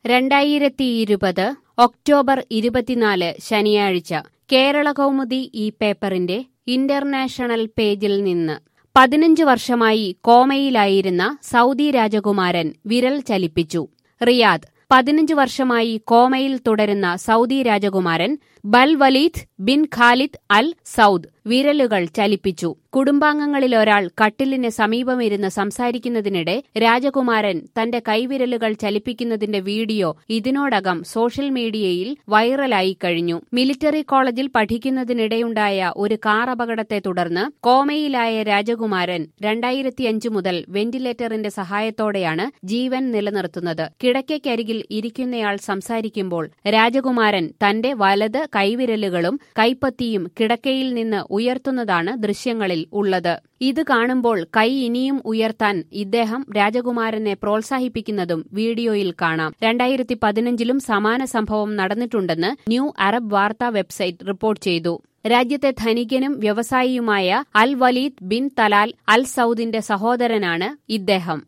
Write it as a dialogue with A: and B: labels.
A: രണ്ടായിരത്തി ഇരുപത് ഒക്ടോബർ ഇരുപത്തിനാല് ശനിയാഴ്ച കേരള കൗമുദി ഈ പേപ്പറിന്റെ ഇന്റർനാഷണൽ പേജിൽ നിന്ന് പതിനഞ്ച് വർഷമായി കോമയിലായിരുന്ന സൗദി രാജകുമാരൻ വിരൽ ചലിപ്പിച്ചു റിയാദ് പതിനഞ്ച് വർഷമായി കോമയിൽ തുടരുന്ന സൗദി രാജകുമാരൻ ബൽ Waleed bin Khalid Al Saud വിരലുകൾ ചലിപ്പിച്ചു കുടുംബാംഗങ്ങളിലൊരാൾ കട്ടിലിന് സമീപമിരുന്ന് സംസാരിക്കുന്നതിനിടെ രാജകുമാരൻ തന്റെ കൈവിരലുകൾ ചലിപ്പിക്കുന്നതിന്റെ വീഡിയോ ഇതിനോടകം സോഷ്യൽ മീഡിയയിൽ വൈറലായി കഴിഞ്ഞു മിലിറ്ററി കോളേജിൽ പഠിക്കുന്നതിനിടെയുണ്ടായ ഒരു കാർ അപകടത്തെ തുടർന്ന് കോമയിലായ രാജകുമാരൻ രണ്ടായിരത്തിയഞ്ചു മുതൽ വെന്റിലേറ്ററിന്റെ സഹായത്തോടെയാണ് ജീവൻ നിലനിർത്തുന്നത് കിടക്കയ്ക്കരികിൽ ഇരിക്കുന്നയാൾ സംസാരിക്കുമ്പോൾ രാജകുമാരൻ തന്റെ വലത് കൈവിരലുകളും കൈപ്പത്തിയും കിടക്കയിൽ നിന്ന് ഉയർത്തുന്നതാണ് ദൃശ്യങ്ങളിൽ ഉള്ളത് ഇത് കാണുമ്പോൾ കൈ ഇനിയും ഉയർത്താൻ ഇദ്ദേഹം രാജകുമാരനെ പ്രോത്സാഹിപ്പിക്കുന്നതും വീഡിയോയിൽ കാണാം രണ്ടായിരത്തി പതിനഞ്ചിലും സമാന സംഭവം നടന്നിട്ടുണ്ടെന്ന് ന്യൂ അറബ് വാർത്താ വെബ്സൈറ്റ് റിപ്പോർട്ട് ചെയ്തു രാജ്യത്തെ ധനികനും വ്യവസായിയുമായ Al Waleed bin Talal Al സൌദിന്റെ സഹോദരനാണ് ഇദ്ദേഹം